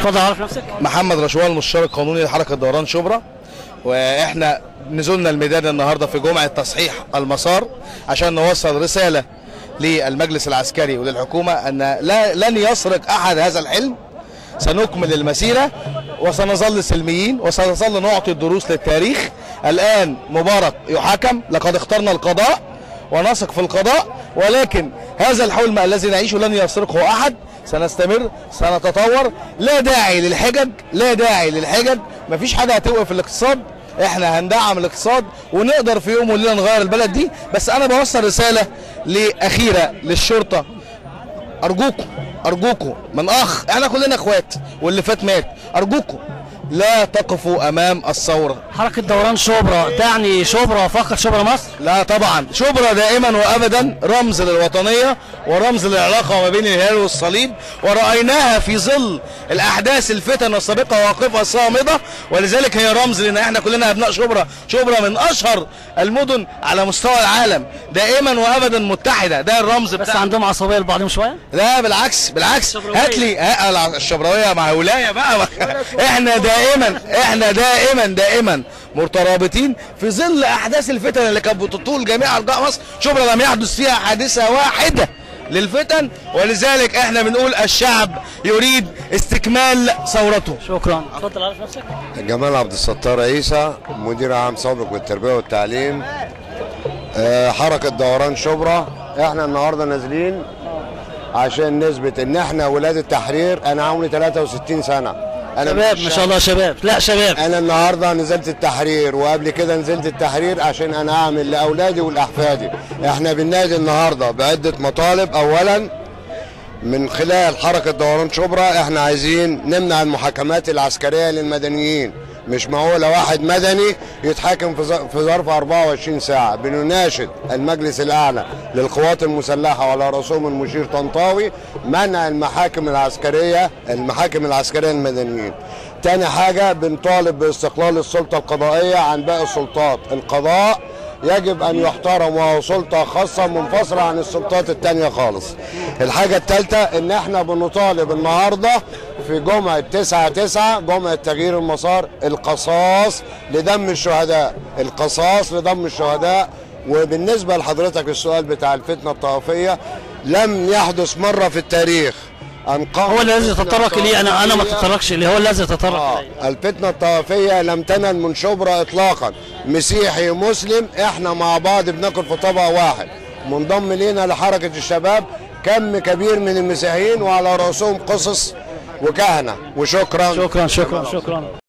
اتفضل عرف نفسك محمد رشوان المستشار القانوني لحركه دوران شبرا واحنا نزلنا الميدان النهارده في جمعه تصحيح المسار عشان نوصل رساله للمجلس العسكري وللحكومه ان لا لن يسرق احد هذا الحلم سنكمل المسيره وسنظل سلميين وسنظل نعطي الدروس للتاريخ الان مبارك يحاكم لقد اخترنا القضاء ونثق في القضاء ولكن هذا الحلم الذي نعيشه لن يسرقه احد سنستمر سنتطور لا داعي للحجج لا داعي للحجج مفيش حاجه هتوقف الاقتصاد احنا هندعم الاقتصاد ونقدر في يوم وليله نغير البلد دي بس انا بوصل رساله لاخيره للشرطه ارجوكم ارجوكم من اخ احنا كلنا اخوات واللي فات مات ارجوكم لا تقفوا امام الثوره حركه دوران شبرا تعني شبرا فقط شبرا مصر لا طبعا شبرا دائما وابدا رمز للوطنيه ورمز للعلاقه ما بين الهلال والصليب ورايناها في ظل الاحداث الفتن السابقه واقفه صامده ولذلك هي رمز لان احنا كلنا ابناء شبرا شبرا من اشهر المدن على مستوى العالم دائما وابدا متحده ده الرمز بس بتاع عندهم عصبيه لبعضهم شويه لا بالعكس بالعكس الشبراوية. هات لي ها- الع- الشبراويه مع ولايه بقى احنا دائما احنا دائما دائما مترابطين في ظل احداث الفتن اللي كانت بتطول جميع ارجاء مصر شبرا لم يحدث فيها حادثه واحده للفتن ولذلك احنا بنقول الشعب يريد استكمال ثورته شكرا اتفضل عرف نفسك جمال عبد الستار عيسى مدير عام سابق بالتربيه والتعليم آه، حركه دوران شبرا احنا النهارده نازلين عشان نثبت ان احنا ولاد التحرير انا عمري 63 سنه انا شباب مش ما شاء الله شباب لا شباب انا النهارده نزلت التحرير وقبل كده نزلت التحرير عشان انا اعمل لاولادي ولاحفادي احنا بننادي النهارده بعده مطالب اولا من خلال حركه دوران شبرا احنا عايزين نمنع المحاكمات العسكريه للمدنيين مش معقوله واحد مدني يتحاكم في ظ- في ظرف 24 ساعه بنناشد المجلس الاعلى للقوات المسلحه وعلى راسهم المشير طنطاوي منع المحاكم العسكريه المحاكم العسكريه للمدنيين تاني حاجه بنطالب باستقلال السلطه القضائيه عن باقي السلطات القضاء يجب ان يحترم وهو سلطه خاصه منفصله عن السلطات التانية خالص الحاجه الثالثه ان احنا بنطالب النهارده في جمعه 9 9 جمعه تغيير المسار القصاص لدم الشهداء القصاص لدم الشهداء وبالنسبه لحضرتك السؤال بتاع الفتنه الطائفيه لم يحدث مره في التاريخ ان قام هو الذي تطرق لي انا انا ما الطائفية تطرقش لي هو الذي تطرق آه. لي الفتنة الطائفية لم تنل من شبرا إطلاقا مسيحي مسلم إحنا مع بعض بناكل في طبق واحد منضم لينا لحركة الشباب كم كبير من المسيحيين وعلى رأسهم قصص وكهنة وشكرا شكرا شكرا شكرا